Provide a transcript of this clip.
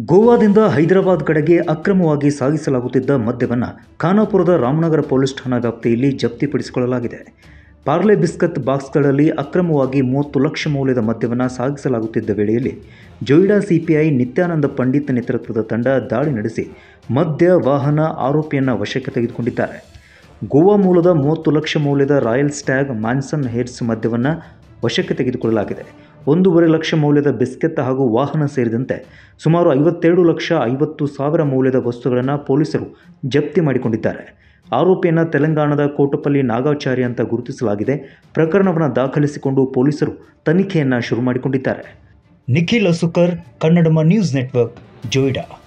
ಗೋವಾದಿಂದ ಹೈದರಾಬಾದ್ ಕಡೆಗೆ ಅಕ್ರಮವಾಗಿ ಸಾಗಿಸಲಾಗುತ್ತಿದ್ದ ಮದ್ಯವನ್ನು ಖಾನಾಪುರದ ರಾಮನಗರ ಪೊಲೀಸ್ ಠಾಣಾ ವ್ಯಾಪ್ತಿಯಲ್ಲಿ ಜಪ್ತಿಪಡಿಸಿಕೊಳ್ಳಲಾಗಿದೆ ಪಾರ್ಲೆ ಬಿಸ್ಕತ್ ಬಾಕ್ಸ್ಗಳಲ್ಲಿ ಅಕ್ರಮವಾಗಿ ಮೂವತ್ತು ಲಕ್ಷ ಮೌಲ್ಯದ ಮದ್ಯವನ್ನು ಸಾಗಿಸಲಾಗುತ್ತಿದ್ದ ವೇಳೆಯಲ್ಲಿ ಜೊಯ್ಡಾ ಸಿಪಿಐ ನಿತ್ಯಾನಂದ ಪಂಡಿತ್ ನೇತೃತ್ವದ ತಂಡ ದಾಳಿ ನಡೆಸಿ ಮದ್ಯ ವಾಹನ ಆರೋಪಿಯನ್ನು ವಶಕ್ಕೆ ತೆಗೆದುಕೊಂಡಿದ್ದಾರೆ ಗೋವಾ ಮೂಲದ ಮೂವತ್ತು ಲಕ್ಷ ಮೌಲ್ಯದ ರಾಯಲ್ ಸ್ಟ್ಯಾಗ್ ಮ್ಯಾನ್ಸನ್ ಹೇರ್ಸ್ ಮದ್ಯವನ್ನು ವಶಕ್ಕೆ ತೆಗೆದುಕೊಳ್ಳಲಾಗಿದೆ ಒಂದೂವರೆ ಲಕ್ಷ ಮೌಲ್ಯದ ಬಿಸ್ಕೆಟ್ ಹಾಗೂ ವಾಹನ ಸೇರಿದಂತೆ ಸುಮಾರು ಐವತ್ತೆರಡು ಲಕ್ಷ ಐವತ್ತು ಸಾವಿರ ಮೌಲ್ಯದ ವಸ್ತುಗಳನ್ನು ಪೊಲೀಸರು ಜಪ್ತಿ ಮಾಡಿಕೊಂಡಿದ್ದಾರೆ ಆರೋಪಿಯನ್ನು ತೆಲಂಗಾಣದ ಕೋಟಪಲ್ಲಿ ನಾಗಾಚಾರಿ ಅಂತ ಗುರುತಿಸಲಾಗಿದೆ ಪ್ರಕರಣವನ್ನು ದಾಖಲಿಸಿಕೊಂಡು ಪೊಲೀಸರು ತನಿಖೆಯನ್ನು ಶುರು ಮಾಡಿಕೊಂಡಿದ್ದಾರೆ ನಿಖಿಲ್ ಅಸುಕರ್ ಕನ್ನಡಮ ನ್ಯೂಸ್ ನೆಟ್ವರ್ಕ್ ಜೋಯಿಡಾ